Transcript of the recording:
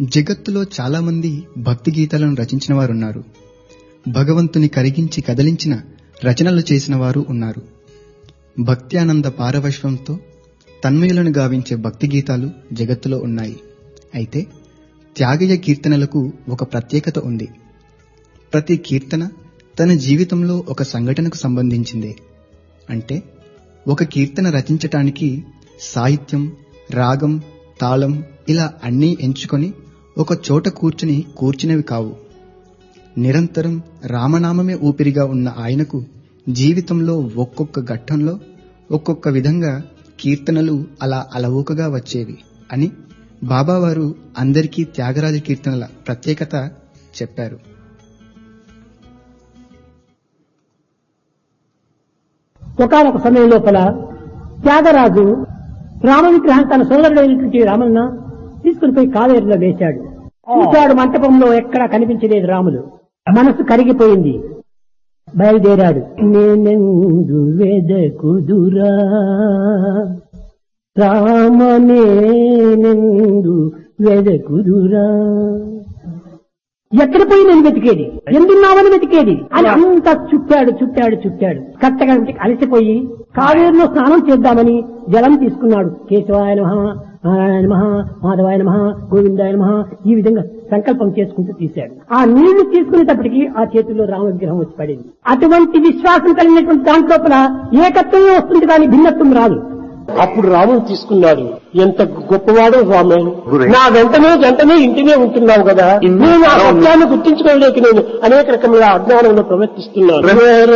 జగత్తులో చాలామంది భక్తి గీతాలను రచించిన వారున్నారు భగవంతుని కరిగించి కదిలించిన రచనలు చేసిన వారు ఉన్నారు భక్త్యానంద పారవశ్వంతో తన్మయులను గావించే భక్తి గీతాలు జగత్తులో ఉన్నాయి అయితే త్యాగయ్య కీర్తనలకు ఒక ప్రత్యేకత ఉంది ప్రతి కీర్తన తన జీవితంలో ఒక సంఘటనకు సంబంధించిందే అంటే ఒక కీర్తన రచించటానికి సాహిత్యం రాగం తాళం ఇలా అన్నీ ఎంచుకొని ఒక చోట కూర్చుని కూర్చునేవి కావు నిరంతరం రామనామమే ఊపిరిగా ఉన్న ఆయనకు జీవితంలో ఒక్కొక్క ఘట్టంలో ఒక్కొక్క విధంగా కీర్తనలు అలా అలవోకగా వచ్చేవి అని బాబావారు అందరికీ త్యాగరాజ కీర్తనల ప్రత్యేకత చెప్పారు ఒకనొక సమయం లోపల త్యాగరాజు రామ విగ్రహం తన సోదరుడైనటువంటి రామన్న తీసుకుని పోయి కావేరిలో వేశాడు చూశాడు మంటపంలో ఎక్కడా కనిపించలేదు రాములు మనసు కరిగిపోయింది బయలుదేరాడు నేనెందు వెదకుదురా రామనేనెందు వెదకుదురా ఎక్కడ పోయి నేను వెతికేది ఎందున్నావని వెతికేది అని అంతా చుట్టాడు చుట్టాడు చుట్టాడు కట్టగా అలసిపోయి కావేరులో స్నానం చేద్దామని జలం తీసుకున్నాడు కేశవాయ నమ నారాయణ మహా మాధవాయ నమ గోవిందాయ నమ ఈ విధంగా సంకల్పం చేసుకుంటూ తీశాడు ఆ నీళ్లు తీసుకునేటప్పటికి ఆ చేతుల్లో రామ విగ్రహం వచ్చి పడింది అటువంటి విశ్వాసం కలిగినటువంటి దాంట్లోపల ఏకత్వమే వస్తుంది కానీ భిన్నత్వం రాదు అప్పుడు రాముడు తీసుకున్నాడు ఎంత గొప్పవాడో రామే నా వెంటనే వెంటనే ఇంటినే ఉంటున్నావు కదా నేను ఆ సత్యాన్ని గుర్తించుకోలేక నేను అనేక రకముల అజ్ఞానంలో ప్రవర్తిస్తున్నాను